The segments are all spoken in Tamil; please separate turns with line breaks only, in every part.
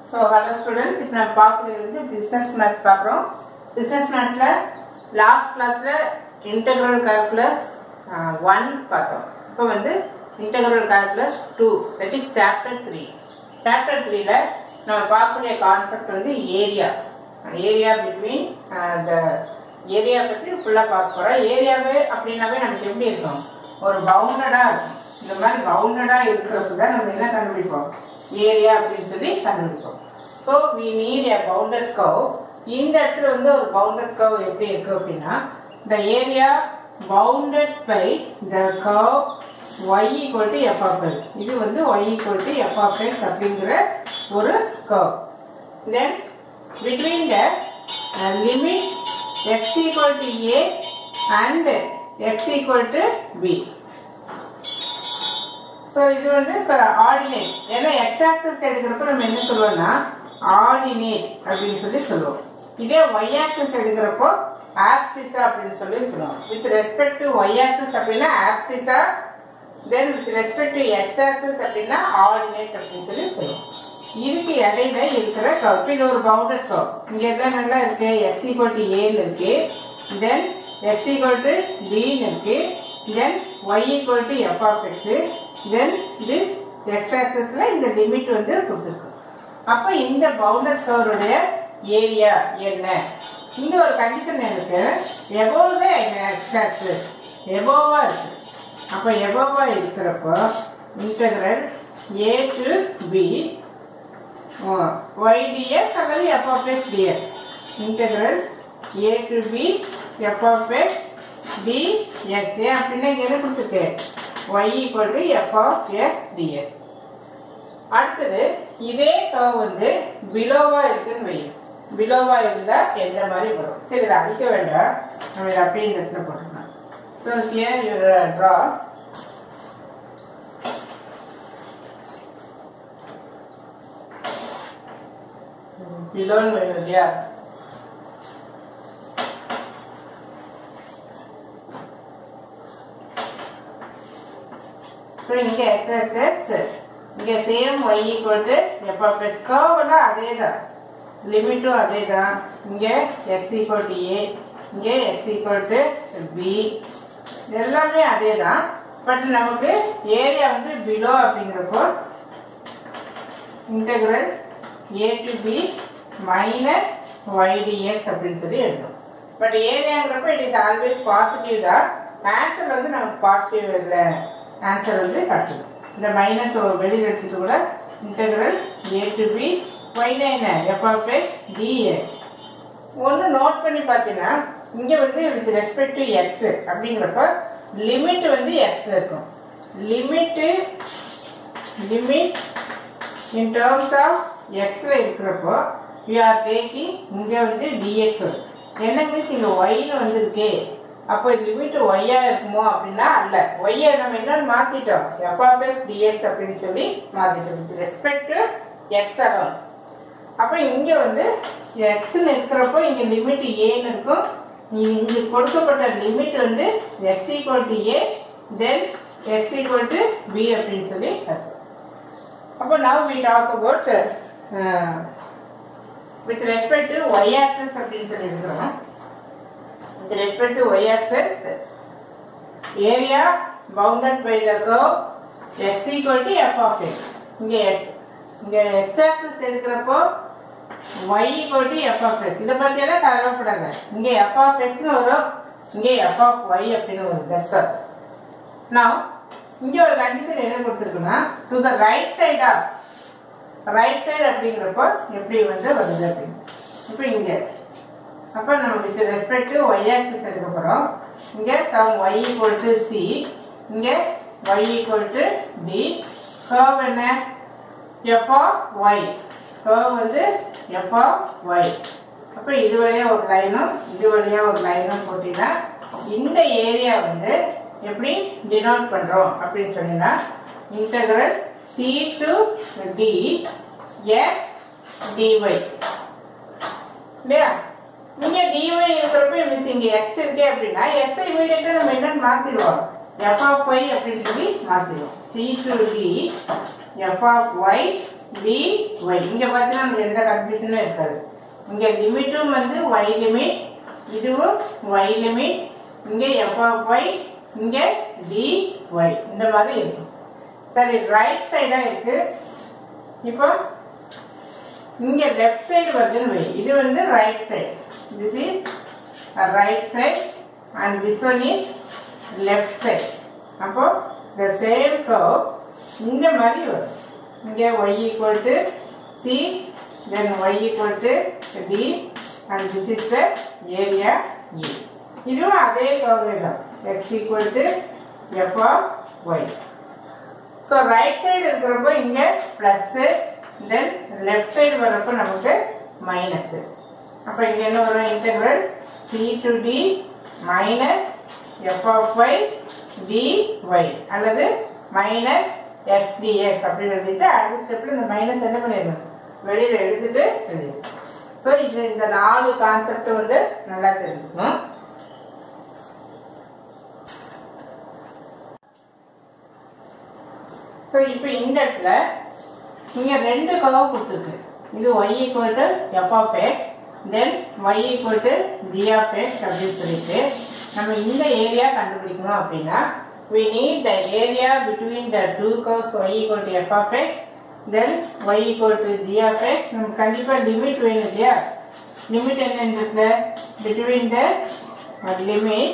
ஸோ ஹலோ ஸ்டூடெண்ட்ஸ் இப்போ நம்ம பார்க்கறது வந்து பிஸ்னஸ் மேத்ஸ் பார்க்குறோம் பிஸ்னஸ் மேத்ஸில் லாஸ்ட் கிளாஸில் இன்டெக்ரல் கால்குலஸ் ஒன் பார்த்தோம் இப்போ வந்து integral calculus two that is chapter three chapter த்ரீல நம்ம பார்க்கக்கூடிய கான்செப்ட் வந்து area area between the area பற்றி ஃபுல்லாக பார்க்க போகிறோம் ஏரியாவே அப்படின்னாவே நமக்கு எப்படி இருக்கும் ஒரு பவுண்டடாக இருக்கும் இந்த மாதிரி பவுண்டடாக இருக்கிறப்ப தான் நம்ம என்ன கண்டுபிடிப்போம் ஏரியா அப்படின்னு சொல்லி கண்டுபிடிப்போம் so we need a bounded curve இந்த இடத்துல வந்து ஒரு பவுண்டட் கவ் எப்படி இருக்கு அப்படின்னா the area bounded by the curve y equal to f of l இது வந்து y equal to f of x அப்படிங்கிற ஒரு curve then between the limit x equal to a and x equal to b so இது வந்து ஆர்டினேட் ஏன்னா எக்ஸ் ஆக்சஸ் எடுக்கிறப்ப நம்ம என்ன சொல்லுவோம்னா ஆர்டினேட் அப்படின்னு சொல்லி சொல்லுவோம் இதே ஒய் ஆக்சஸ் எடுக்கிறப்போ ஆப்சிஸா அப்படின்னு சொல்லி சொல்லுவோம் with respect to y axis அப்படின்னா abscissa then with respect to x axis அப்படின்னா ஆர்டினேட் அப்படின்னு சொல்லி சொல்லுவோம் இதுக்கு இடையில இருக்கிற கவ் இது ஒரு பவுண்டர் கவ் இங்க எல்லாம் நல்லா இருக்கு எக்ஸ் ஈக்குவல் டு ஏன்னு இருக்கு தென் எக்ஸ் ஈக்குவல் டு பின்னு இருக்கு then y equal to f of x then this x ஆக்சஸ்ல இந்த லிமிட் வந்து கொடுத்துருக்கு அப்போ இந்த பவுண்டட் கவருடைய ஏரியா என்ன இங்க ஒரு கண்டிஷன் இருக்கு எபோவ் த எக்ஸ் ஆக்சஸ் எபோவா இருக்கு அப்போ எபோவா இருக்கிறப்போ integral a to b y dx அல்லது f of x dx integral a to b f of x d x ஏன் அப்படின்னா இங்க என்ன கொடுத்துருக்கு y equal to f of x dx அடுத்தது இதே கவ் வந்து பிலோவா இருக்குன்னு வை பிலோவா இருந்தா எந்த மாதிரி வரும் சரி இதை அடிக்க வேண்டாம் நம்ம இதை அப்படியே இந்த இடத்துல போட்டுக்கலாம் ஸோ ஹியர் யூ ட்ரா பிலோன்னு வேணும் இல்லையா ஸோ இங்கே எக்ஸ் இங்கே same y equal to f of x கர்வ்லாம் அதே தான் லிமிட்டும் அதே தான் இங்கே எக்ஸ் ஈக்குவல் டு ஏ இங்கே எக்ஸ் ஈக்குவல் டு பி எல்லாமே அதே தான் பட் நமக்கு ஏரியா வந்து பிலோ அப்படிங்கிறப்போ integral a to b minus y dx அப்படின்னு சொல்லி எழுதும் பட் ஏரியாங்கிறப்ப இட் இஸ் ஆல்வேஸ் பாசிட்டிவ் தான் ஆன்சர் வந்து நமக்கு பாசிட்டிவ் இல்லை ஆன்சர் வந்து கிடச்சிடும் இந்த மைனஸ் வெளியில் எடுத்துட்டு கூட இன்டகிரல் ஏ டு பி ஒய்னா என்ன எஃப் ஆஃப் எக்ஸ் டிஎக்ஸ் ஒன்று நோட் பண்ணி பார்த்தீங்கன்னா இங்கே வந்து வித் ரெஸ்பெக்ட் டு எக்ஸ் அப்படிங்கிறப்ப லிமிட் வந்து எக்ஸ் இருக்கும் limit limit in terms of எக்ஸில் இருக்கிறப்போ யூ ஆர் டேக்கிங் இங்கே வந்து டிஎக்ஸ் வரும் என்ன மீன்ஸ் இங்கே ஒய்னு வந்திருக்கே அப்போ லிமிட் ஒய்யா இருக்குமோ அப்படின்னா அல்ல ஒய்யை நம்ம என்னன்னு மாத்திட்டோம் எஃப்ஆர்எஸ் டிஎக்ஸ் அப்படின்னு சொல்லி மாத்திட்டோம் with respect to x alone அப்போ இங்க வந்து எக்ஸ்ன்னு இருக்கிறப்போ இங்க லிமிட் ஏன்னு இருக்கும் இங்க கொடுக்கப்பட்ட லிமிட் வந்து x equal to a then x equal to b அப்படின்னு சொல்லி அப்போ now we talk about with respect to y axis அப்படின்னு சொல்லி இருக்கிறோம் with respect to y-axis area bounded by the curve x equal to f of x இங்க x இங்க x axis எடுக்கிறப்போ y equal to f of x இத பத்தி எல்லாம் கவலைப்படாத இங்க f of x னு வரும் இங்க f of y அப்படின்னு வரும் that's all now இங்க ஒரு கண்டிஷன் என்ன கொடுத்துருக்குன்னா to the right side of right side அப்படிங்கிறப்போ எப்படி வந்து வருது அப்படின்னு இப்போ இங்க அப்போ நம்ம with respect to y axis எடுக்க போகிறோம் இங்கே some y equal to c இங்கே y equal to d curve என்ன எஃப் ஆஃப் ஒய் கர்வ் வந்து எஃப் ஆஃப் ஒய் அப்போ இது வழியாக ஒரு லைனும் இது வழியாக ஒரு லைனும் போட்டிங்கன்னா இந்த ஏரியா வந்து எப்படி டினோட் பண்ணுறோம் அப்படின்னு சொன்னீங்கன்னா integral c to d x dy இல்லையா இங்க dy இருக்கிறப்ப மிஸ் இங்க x இருக்கே அப்படின்னா x இமீடியட்டா நம்ம என்னன்னு மாத்திடுவோம் f of y அப்படின்னு சொல்லி மாத்திடுவோம் c to d f of y dy இங்க பார்த்தீங்கன்னா நமக்கு எந்த கன்ஃபியூஷனும் இருக்காது இங்க லிமிட்டும் வந்து y லிமிட் இதுவும் y லிமிட் இங்க f of y இங்க dy இந்த மாதிரி இருக்கும் சரி ரைட் சைடா இருக்கு இப்போ இங்க லெஃப்ட் சைடு வருதுன்னு வை இது வந்து right side this is right side and this one is left side அப்போ த சேம் கர்வ் இந்த மாதிரி வரும் இங்க y equal to c then y equal to d and this is the area E இதுவும் அதே கர்வே தான் x equal to f of y so right side இருக்கிறப்போ இங்கே ப்ளஸ்ஸு தென் லெஃப்ட் சைடு வரப்போ நமக்கு மைனஸு அப்போ இங்கே என்ன வரும் integral c to d minus f of y d y அல்லது மைனஸ் எக்ஸ் டிஎக்ஸ் அப்படின்னு எழுதிட்டு அடுத்த ஸ்டெப்பில் இந்த மைனஸ் என்ன பண்ணிடணும் வெளியில் எடுத்துட்டு எழுதிடணும் ஸோ இது இந்த நாலு கான்செப்ட் வந்து நல்லா தெரிஞ்சுக்கணும் ஸோ இப்போ இந்த இடத்துல இங்கே ரெண்டு கர்வ் கொடுத்துருக்கு இது y equal to f of x then y equal to g of x அப்படின்னு சொல்லிட்டு நம்ம இந்த ஏரியா கண்டுபிடிக்கணும் அப்படின்னா we need the area between the two curves y equal to f of x then y equal to g of x நமக்கு கண்டிப்பா லிமிட் வேணும் இல்லையா லிமிட் என்ன இந்த இடத்துல between the uh, limit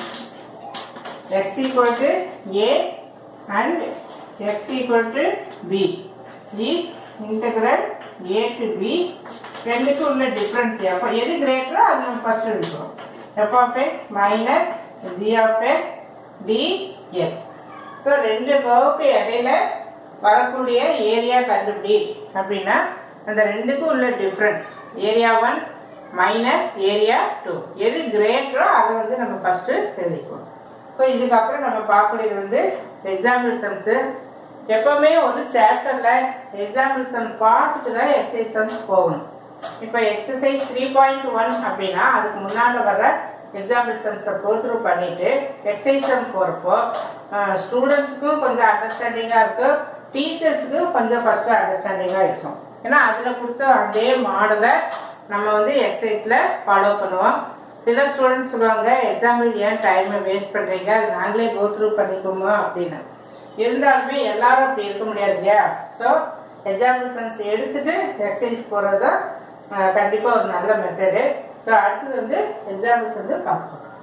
x equal to a and x equal to b is integral a to b ரெண்டுக்கு உள்ள டிஃபரன்ஸ் அப்போ எது கிரேட்டரோ அது நம்ம ஃபர்ஸ்ட் எழுதிக்கிறோம் f of x minus g of x dx so ரெண்டு கர்வுக்கு இடையில வரக்கூடிய ஏரியா கண்டுபிடி அப்படின்னா அந்த ரெண்டுக்கும் உள்ள difference area one minus area two எது கிரேட்டரோ அதை வந்து நம்ம ஃபர்ஸ்ட் எழுதிக்குவோம் ஸோ இதுக்கப்புறம் நம்ம பார்க்கக்கூடியது வந்து எக்ஸாம்பிள் சம்ஸு எப்பவுமே ஒரு சாப்டர்ல எக்ஸாம்பிள் சம் பார்த்துட்டு தான் எக்ஸசைஸ் சம்ஸ் போகணும் இப்போ எக்ஸசைஸ் த்ரீ பாயிண்ட் ஒன் அப்படின்னா அதுக்கு முன்னாடி வர எக்ஸாம்பிள் சம்ஸை த்ரூ பண்ணிட்டு எக்ஸசைஸ் சம் போகிறப்போ ஸ்டூடெண்ட்ஸுக்கும் கொஞ்சம் அண்டர்ஸ்டாண்டிங்காக இருக்கும் டீச்சர்ஸுக்கும் கொஞ்சம் ஃபர்ஸ்ட் அண்டர்ஸ்டாண்டிங்காக இருக்கும் ஏன்னா அதில் கொடுத்த அதே மாடலை நம்ம வந்து எக்ஸசைஸில் ஃபாலோ பண்ணுவோம் சில ஸ்டூடெண்ட்ஸ் சொல்லுவாங்க எக்ஸாம்பிள் ஏன் டைமை வேஸ்ட் பண்ணுறீங்க அது நாங்களே கோ த்ரூ பண்ணிக்குவோமா அப்படின்னு இருந்தாலுமே எல்லாரும் அப்படி இருக்க முடியாது இல்லையா ஸோ எக்ஸாம்பிள் சன்ஸ் எடுத்துட்டு எக்ஸசைஸ் போகிறது தான் கண்டிப்பாக ஒரு நல்ல மெத்தடு ஸோ அடுத்தது வந்து எக்ஸாம்பிள்ஸ் வந்து பார்ப்போம்